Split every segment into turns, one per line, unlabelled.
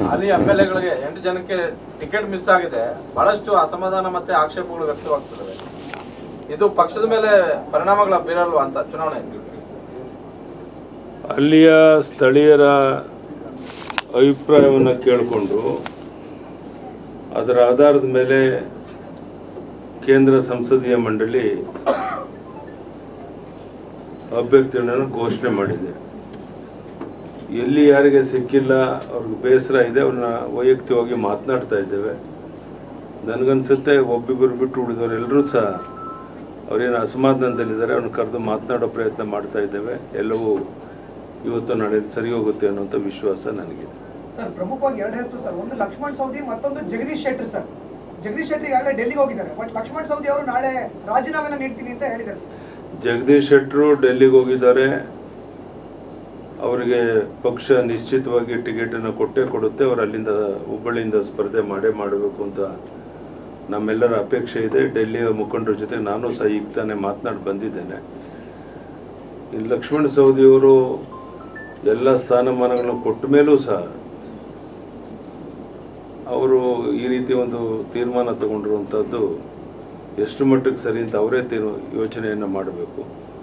ಅಲ್ಲಿ M L ಎಗಳಿಗೆ ಎಂಟು ಜನಕ್ಕೆ ಟಿಕೆಟ್ ಮಿಸ್ ಆಗಿದೆ ಬಹಳಷ್ಟು ಅಸಮಾಧಾನ ಮತ್ತೆ ಆಕ್ಷೇಪಗಳು ವ್ಯಕ್ತವಾಗ್ತಿದ್ದಾವೆ ಇದು ಪಕ್ಷದ ಮೇಲೆ ಪರಿಣಾಮಗಳ ಬೀರಲ್ವಾ ಅಂತ ಚುನಾವಣೆ
ಅಲ್ಲಿಯ ಸ್ಥಳೀಯರ ಅಭಿಪ್ರಾಯವನ್ನು ಕೇಳಿಕೊಂಡು ಅದರ ಆಧಾರದ ಮೇಲೆ ಕೇಂದ್ರ ಸಂಸದೀಯ ಮಂಡಳಿ ಅಭ್ಯರ್ಥಿಗಳನ್ನು ಘೋಷಣೆ ಮಾಡಿದೆ ಎಲ್ಲಿ ಯಾರಿಗೆ ಸಿಕ್ಕಿಲ್ಲ ಅವ್ರಿಗೆ ಬೇಸರ ಇದೆ ಅವ್ರನ್ನ ವೈಯಕ್ತಿಕವಾಗಿ ಮಾತನಾಡ್ತಾ ಇದ್ದೇವೆ ನನಗನ್ಸುತ್ತೆ ಒಬ್ಬಿಬ್ಬರು ಬಿಟ್ಟು ಉಳಿದವರೆಲ್ಲರೂ ಸಹ ಅವರೇನು ಅಸಮಾಧಾನದಲ್ಲಿದ್ದಾರೆ ಅವ್ರನ್ನ ಕರೆದು ಮಾತನಾಡೋ ಪ್ರಯತ್ನ ಮಾಡ್ತಾ ಇದ್ದೇವೆ ಎಲ್ಲವೂ ಇವತ್ತು ನಾಳೆ ಸರಿ ಹೋಗುತ್ತೆ ಅನ್ನೋಂಥ ವಿಶ್ವಾಸ ನನಗಿದೆ
ಸರ್ ಪ್ರಮುಖವಾಗಿ ಎರಡು ಹೆಸರು ಸರ್ ಒಂದು ಲಕ್ಷ್ಮಣ್ ಸೌದಿ ಮತ್ತೊಂದು ಜಗದೀಶ್ ಶೆಟ್ಟರ್ ಸರ್ ಜಗದೀಶ್ ಶೆಟ್ಟರ್ ಈಗಾಗಲೇ ಡೆಲ್ಲಿಗೆ ಹೋಗಿದ್ದಾರೆ ಬಟ್ ಲಕ್ಷ್ಮಣ್ ಸೌದಿ ಅವರು ನಾಳೆ ರಾಜೀನಾಮೆನ ನೀಡ್ತೀನಿ ಅಂತ ಹೇಳಿದ್ದಾರೆ ಸರ್
ಜಗದೀಶ್ ಶೆಟ್ಟರು ಡೆಲ್ಲಿಗೆ ಹೋಗಿದ್ದಾರೆ ಅವರಿಗೆ ಪಕ್ಷ ನಿಶ್ಚಿತವಾಗಿ ಟಿಕೆಟನ್ನು ಕೊಟ್ಟೇ ಕೊಡುತ್ತೆ ಅವರು ಅಲ್ಲಿಂದ ಹುಬ್ಬಳ್ಳಿಯಿಂದ ಸ್ಪರ್ಧೆ ಮಾಡೇ ಮಾಡಬೇಕು ಅಂತ ನಮ್ಮೆಲ್ಲರ ಅಪೇಕ್ಷೆ ಇದೆ ಡೆಲ್ಲಿಯ ಮುಖಂಡರ ಜೊತೆ ನಾನು ಸಹ ಈಗ ತಾನೇ ಮಾತನಾಡಿ ಬಂದಿದ್ದೇನೆ ಈ ಲಕ್ಷ್ಮಣ ಸವದಿಯವರು ಎಲ್ಲ ಸ್ಥಾನಮಾನಗಳನ್ನು ಕೊಟ್ಟ ಮೇಲೂ ಸಹ ಅವರು ಈ ರೀತಿ ಒಂದು ತೀರ್ಮಾನ ತಗೊಂಡಿರುವಂಥದ್ದು ಎಷ್ಟು ಮಟ್ಟಕ್ಕೆ ಸರಿ ಅಂತ ಅವರೇ ತೀರ್ ಯೋಚನೆಯನ್ನು ಮಾಡಬೇಕು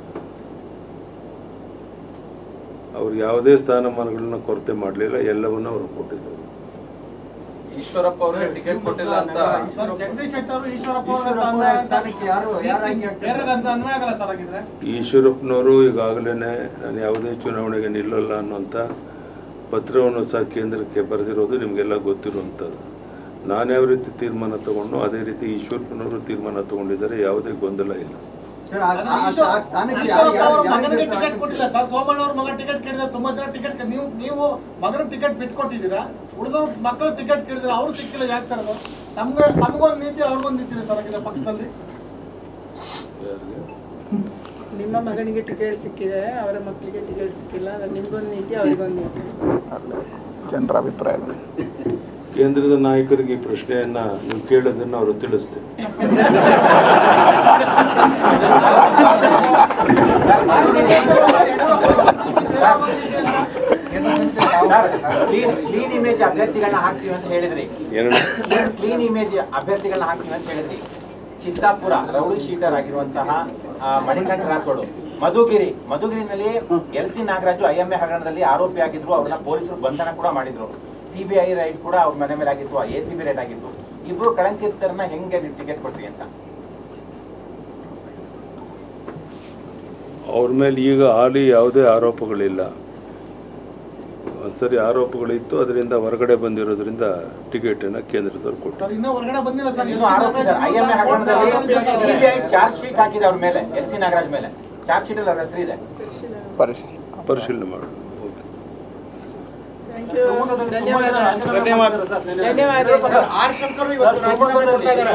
ಅವ್ರು ಯಾವುದೇ ಸ್ಥಾನಮಾನಗಳನ್ನ ಕೊರತೆ ಮಾಡಲಿಲ್ಲ ಎಲ್ಲವನ್ನೂ ಅವರು ಕೊಟ್ಟಿದ್ದಾರೆ
ಈಶ್ವರಪ್ಪ ಅವರಿಗೆ ಟಿಕೆಟ್ ಕೊಟ್ಟಿಲ್ಲ ಅಂತ
ಸರ್ ಜಗದೀಶ್ ಶೆಟ್ಟರ್ ಅವರು ಈಶ್ವರಪ್ಪ
ಈಶ್ವರಪ್ಪ
ಅವರ
ಅವರ ಸ್ಥಾನಕ್ಕೆ ಯಾರು- ಯಾರು ಆಯ್ಕೆ ಆಗ್ತಾರೆ?
ಬೇರೆ ಅನ್ವಯ ಆಗಲ್ಲ ಸರ್ ಹಾಗಿದ್ರೆ
ಈಶ್ವರಪ್ಪನವರು ಈಗಾಗಲೇ ನಾನು ಯಾವುದೇ ಚುನಾವಣೆಗೆ ನಿಲ್ಲಲ್ಲ ಅನ್ನುವಂಥ ಪತ್ರವನ್ನು ಸಹ ಕೇಂದ್ರಕ್ಕೆ ಬರೆದಿರೋದು ನಿಮಗೆಲ್ಲ ಗೊತ್ತಿರುವಂಥದ್ದು ನಾನು ಯಾವ ರೀತಿ ತೀರ್ಮಾನ ತಗೊಂಡು ಅದೇ ರೀತಿ ಈಶ್ವರಪ್ಪನವರು ತೀರ್ಮಾನ ತಗೊಂಡಿದ್ದಾರೆ ಯಾವುದೇ ಗೊಂದಲ ಇಲ್ಲ
ಸರ್ ಆ-
ಅದು
ಆ-
ಈಶ್ವರ-
ಆ ಸ್ಥಾನಕ್ಕೆ ಯಾರು-
ಈಶ್ವರಪ್ಪ
ಯಾರು-
ಅವ್ರ
ಯಾರು
ಮಗನಿಗೆ
ಸರ್
ಟಿಕೆಟ್
ಆಯ್ಕೆ
ಕೊಟ್ಟಿಲ್ಲ ಸರ್ ಸೋಮಣ್ಣ ಅವ್ರ ಮಗ ಟಿಕೆಟ್ ಕೇಳಿದ್ರೆ ತುಂಬಾ ಜನ ಟಿಕೆಟ್ ನೀವು ನೀವು ಮಗನ ಟಿಕೆಟ್ ಬಿಟ್ಕೊಟ್ಟಿದ್ದೀರಾ ಉಳಿದವ್ರ ಮಕ್ಕಳು ಟಿಕೆಟ್ ಕೇಳಿದ್ರೆ ಅವ್ರು ಸಿಕ್ಕಿಲ್ಲ ಯಾಕೆ ಸರ್ ಅದು ನಮ್ಗೆ ನಮಗೊಂದು ನೀತಿ ಅವ್ರಿಗೊಂದು ನೀತಿ ಇದೆ ಸರ್ ಹಾಗಿದ್ರೆ ಪಕ್ಷದಲ್ಲಿ
ಯಾರಿಗೆ?
ನಿಮ್ಮ ಮಗನಿಗೆ ಟಿಕೆಟ್ ಸಿಕ್ಕಿದೆ ಅವರ ಮಕ್ಕಳಿಗೆ ಟಿಕೆಟ್ ಸಿಕ್ಕಿಲ್ಲ ಅದು ನಿಮ್ಗೊಂದು ನೀತಿ ಅವರಿಗೊಂದು ನೀತಿ
ಜನರ ಅಭಿಪ್ರಾಯ
ಕೇಂದ್ರದ ನಾಯಕರಿಗೆ ಈ ಪ್ರಶ್ನೆಯನ್ನ ನೀವು ಕೇಳೋದನ್ನ ಅವರು ತಿಳಿಸ್ತಾರೆ
ಕ್ಲೀನ್ ಕ್ಲೀನ್ ಇಮೇಜ್ ಅಭ್ಯರ್ಥಿಗಳನ್ನ ಹಾಕ್ತೀವಿ ಅಂತ ಹೇಳಿದ್ರಿ
ಏನು
ಕ್ಲೀನ್ ಇಮೇಜ್ ಅಭ್ಯರ್ಥಿಗಳನ್ನ ಹಾಕ್ತೀವಿ ಅಂತ ಹೇಳಿದ್ರಿ ಚಿತ್ತಾಪುರ ರೌಡಿ ಶೀಟರ್ ಆಗಿರುವಂತಹ ಆ, ಮಣಿಕಂಠ ರಾಥೋಡು ಮಧುಗಿರಿ ಮಧುಗಿರಿನಲ್ಲಿ L C Nagaraju I M A ಹಗರಣದಲ್ಲಿ ಆರೋಪಿ ಆಗಿದ್ರು ಅವ್ರನ್ನ ಪೊಲೀಸರು ಬಂಧನ ಕೂಡ ಮಾಡಿದ್ರು ಸಿಬಿಐ ರೈಡ್ ಕೂಡ ಅವ್ರ ಮನೆ ಮೇಲೆ ಆಗಿತ್ತು ಎ ಸಿ ಬಿ ರೈಡ್ ಆಗಿತ್ತು ಇಬ್ರು ಕಳಂಕಿತರನ್ನ ಹೆಂಗೆ ನೀವು ಟಿಕೆಟ್ ಕೊಟ್ರಿ ಅಂತ
ಅವ್ರ ಮೇಲೆ ಈಗ ಹಾಲಿ ಯಾವುದೇ ಆರೋಪಗಳಿಲ್ಲ ಒಂದ್ಸರಿ ಆರೋಪಗಳಿತ್ತು ಅದರಿಂದ ಹೊರಗಡೆ ಬಂದಿರೋದ್ರಿಂದ ಟಿಕೆಟನ್ನು ಕೇಂದ್ರದವ್ರು ಕೊಟ್ಟರು
ಸರ್ ಇನ್ನೂ ಹೊರಗಡೆ ಬಂದಿಲ್ಲ ಸರ್
ಇನ್ನು ಆರೋಪಿ ಸರ್ ಐ ಎಂ ಎ ಹಗರಣದಲ್ಲಿ ಸಿಬಿಐ ಚಾರ್ಜ್ ಶೀಟ್ ಹಾಕಿದೆ ಅವ್ರ ಮೇಲೆ ಎಲ್ ಸಿ ನಾಗರಾಜ್ ಮೇಲೆ ಚಾರ್ಜ್ ಶೀಟ್ ಅಲ್ಲಿ ಅವ್ರ ಹೆಸರಿದೆ
ಪರಿಶೀಲನೆ
ಪರಿಶೀಲನೆ ಮಾಡಿ ಓಕೆ
ಥ್ಯಾಂಕ್ ಯು ಧನ್ಯವಾದ ಧನ್ಯವಾದ
ಸರ್ ಆರ್ ಶಂಕರ್ ಇವತ್ತು ರಾಜೀನಾಮೆ ಕೊಡ್ತಾ ಇದ್ದಾರೆ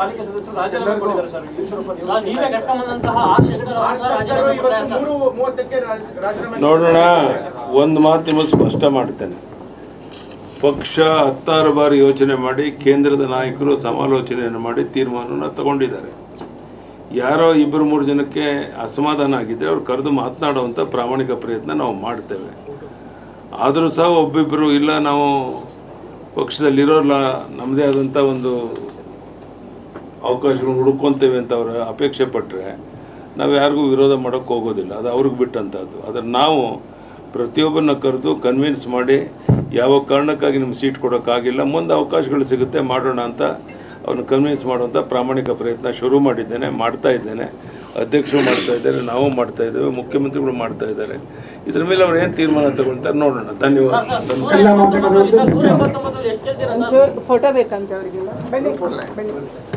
ನೀವೇ ಕರ್ಕೊಂಬಂದಂತಹ ಆರ್ ಶಂಕರ್
ಆರ್ ಶಂಕರ್ ಇವತ್ತು ಮೂರು ಮೂವತ್ತಕ್ಕೆ ರಾಜ್- ರಾಜೀನಾಮೆ
ನೋಡೋಣ ಒಂದು ಮಾತು ನಿಮಗೆ ಸ್ಪಷ್ಟ ಮಾಡ್ತೇನೆ ಪಕ್ಷ ಹತ್ತಾರು ಬಾರಿ ಯೋಚನೆ ಮಾಡಿ ಕೇಂದ್ರದ ನಾಯಕರು ಸಮಾಲೋಚನೆಯನ್ನು ಮಾಡಿ ತೀರ್ಮಾನವನ್ನು ತಗೊಂಡಿದ್ದಾರೆ ಯಾರೋ ಇಬ್ಬರು ಮೂರು ಜನಕ್ಕೆ ಅಸಮಾಧಾನ ಆಗಿದೆ ಅವ್ರು ಕರೆದು ಮಾತನಾಡುವಂಥ ಪ್ರಾಮಾಣಿಕ ಪ್ರಯತ್ನ ನಾವು ಮಾಡ್ತೇವೆ ಆದರೂ ಸಹ ಒಬ್ಬಿಬ್ಬರು ಇಲ್ಲ ನಾವು ಪಕ್ಷದಲ್ಲಿರೋಲ್ಲ ನಮ್ಮದೇ ಆದಂಥ ಒಂದು ಅವಕಾಶಗಳು ಹುಡುಕೊಂತೇವೆ ಅಂತ ಅವರು ಅಪೇಕ್ಷೆ ಪಟ್ಟರೆ ನಾವು ಯಾರಿಗೂ ವಿರೋಧ ಮಾಡೋಕ್ಕೆ ಹೋಗೋದಿಲ್ಲ ಅದು ಅವ್ರಿಗೆ ಬಿಟ್ಟಂಥದ್ದು ಆದರೆ ನಾವು ಪ್ರತಿಯೊಬ್ಬರನ್ನ ಕರೆದು ಕನ್ವಿನ್ಸ್ ಮಾಡಿ ಯಾವ ಕಾರಣಕ್ಕಾಗಿ ನಿಮ್ಗೆ ಸೀಟ್ ಕೊಡೋಕ್ಕಾಗಿಲ್ಲ ಮುಂದೆ ಅವಕಾಶಗಳು ಸಿಗುತ್ತೆ ಮಾಡೋಣ ಅಂತ ಅವ್ರನ್ನ ಕನ್ವಿನ್ಸ್ ಮಾಡುವಂಥ ಪ್ರಾಮಾಣಿಕ ಪ್ರಯತ್ನ ಶುರು ಮಾಡಿದ್ದೇನೆ ಮಾಡ್ತಾ ಇದ್ದೇನೆ ಅಧ್ಯಕ್ಷರು ಮಾಡ್ತಾ ಇದ್ದಾರೆ ನಾವು ಮಾಡ್ತಾ ಇದ್ದೇವೆ ಮುಖ್ಯಮಂತ್ರಿಗಳು ಮಾಡ್ತಾ ಇದ್ದಾರೆ ಇದ್ರ ಮೇಲೆ ಅವ್ರು ಏನು ತೀರ್ಮಾನ ತಗೊಳ್ತಾರೆ ನೋಡೋಣ ಧನ್ಯವಾದ
ನೂರ ಎಪ್ಪತ್ತೊಂಬತ್ತು ಎಷ್ಟು ಗೆಲ್ತೀರಾ ಸರ್
ಒಂಚೂರು ಫೋಟೋ ಬೇಕಂತೆ ಅವರಿಗೆಲ್ಲ ಬನ್ನಿ ಬನ್ನಿ